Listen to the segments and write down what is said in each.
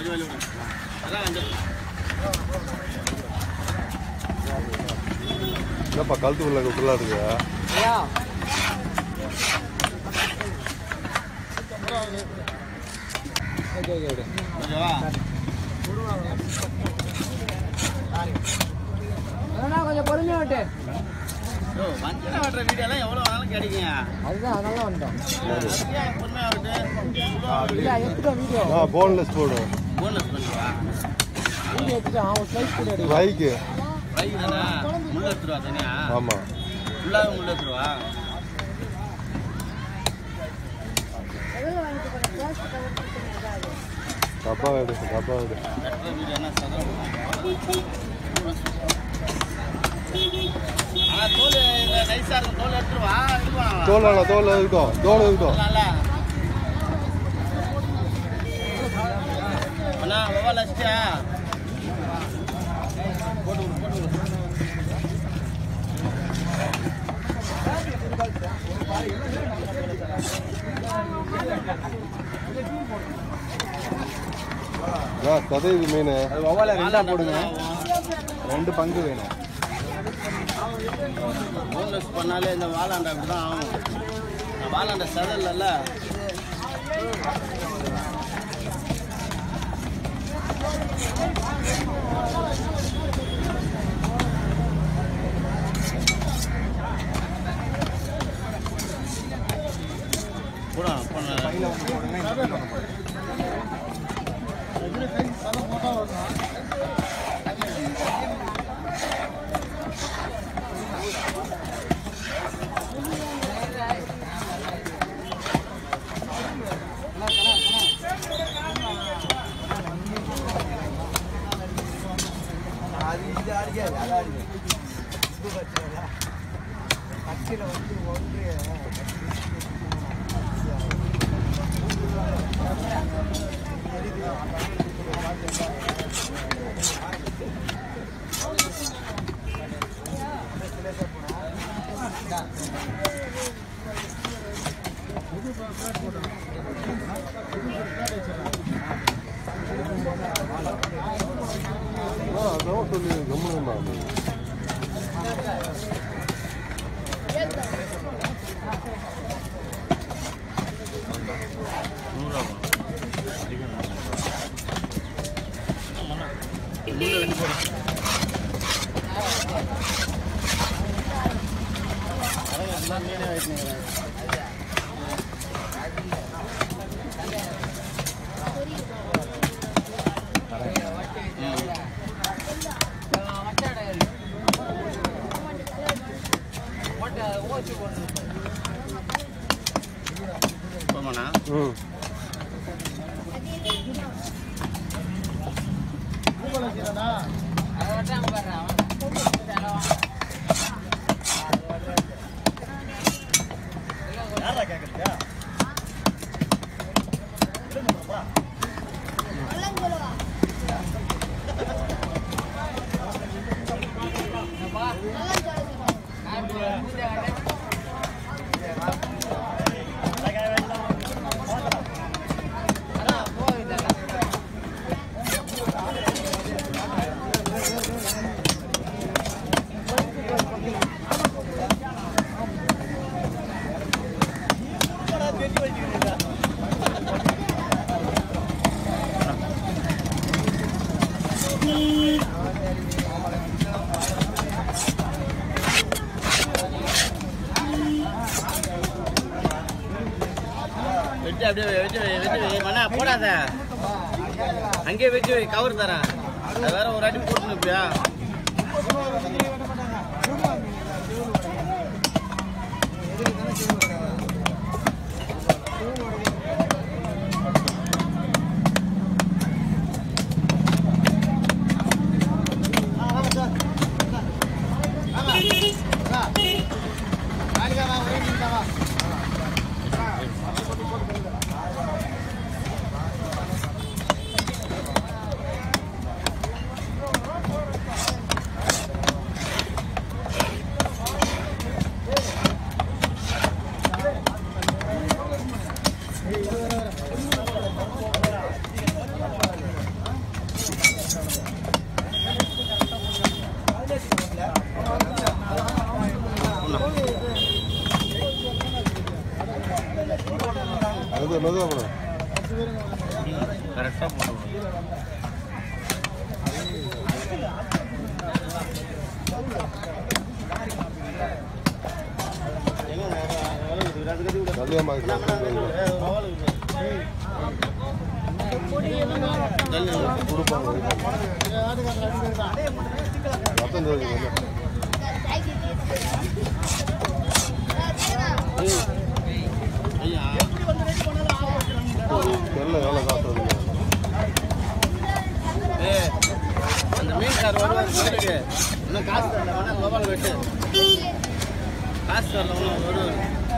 என்னப்பா கழுத்து உள்ள ஃபுல்லாக இருக்கு கொஞ்சம் பொறுமையா விட்டு மஞ்சள் வெட்டுற வீடியோலாம் எவ்வளோ வேணாலும் கிடைக்குங்க அதுதான் அதனால வந்துட்டோம் ஏன் பொறுமையா விட்டு இல்ல எடுத்துட்டோம் வீடியோ ஆ போன்லெஸ் போடு போன்லெஸ் பண்ணுவா வீடியோ எடுத்துட்டோம் அவன் ஸ்லைஸ் கூட எடு ரைக்கு ரை தானே முள்ள எடுத்துருவா தனியா ஆமாம் ஃபுல்லாக முள்ள எடுத்துருவா டப்பா எடு டப்பா எடு வெட்டுற வீடியோ என்ன சதம் ஆ தோல் இந்த நைஸாக இருக்கும் தோல் எடுத்துருவா எடுத்துவா தோல் வேணாம் தோல் இருக்கட்டும் தோல் இருக்கட்டும் நல்லா அண்ணா வவா லஸ்டியா போட்டு விடு, போட்டு விடு. ஆ சதையுது மீன் அது ஒவ்வொரு ரெண்டா வாழை போடுங்க நல்லா ரெண்டு பங்கு வேணும் போன்லெஸ் பண்ணாலே இந்த வாழாண்டை அப்படி தான் ஆகும் இந்த வாழாண்டை செதல்ல கூட பண்ண அது இது அடிக்காது அது அடிக்காது இது பச்சை கட்சியில் வந்து ஒன்று ஆ அதான் சொல்லி கம்முன்னு போமாண்ணா ம் வெட்டி அப்படியே வெட்டி வை, வெட்டி வை. மண்ணா போடாத அங்கேயே வெட்டி வை கவர் தரேன் அது வேற ஒரு அடி போட்டுன்னு இருப்பியா மெதுவா மெதுவா போடு கரெக்டாக போட்டு கல்யாணம் கொடுப்பாங்க ரத்தம் தெரியுது தெரியல எவ்வளோ காசு வருது ஏய், அந்த மீன்கார் வருவார் சொல்லுங்க இன்னும் காசு தரல வேணா கோபால் வெட்டு காசு தரல ஒன்றும் வருவார்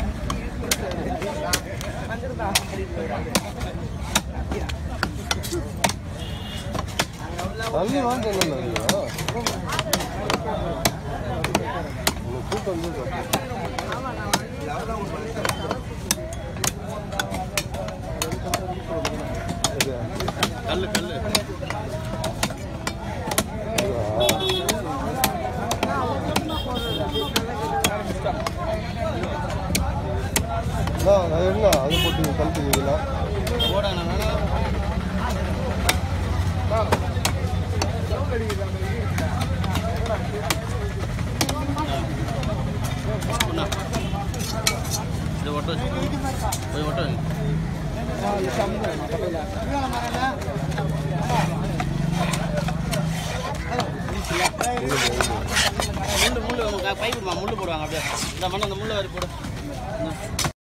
தள்ளி வாங்க என்ன இல்லையா உனக்கு கூட்டம் வந்து இது, கல்லு கல்லு அண்ணா, அது என்ன அது போட்டு கழட்டிங்களா போடா நான் வேணா ஒண்ணா. இது ஒட்ட வச்சு போய் ஒட்ட வச்சு முள்ளு முள்ளு உனக்கு பை விடுமா முள்ளு போடுவாங்க அப்படியே இந்த மண்ணை அந்த முள்ளு வரி போடு இந்த.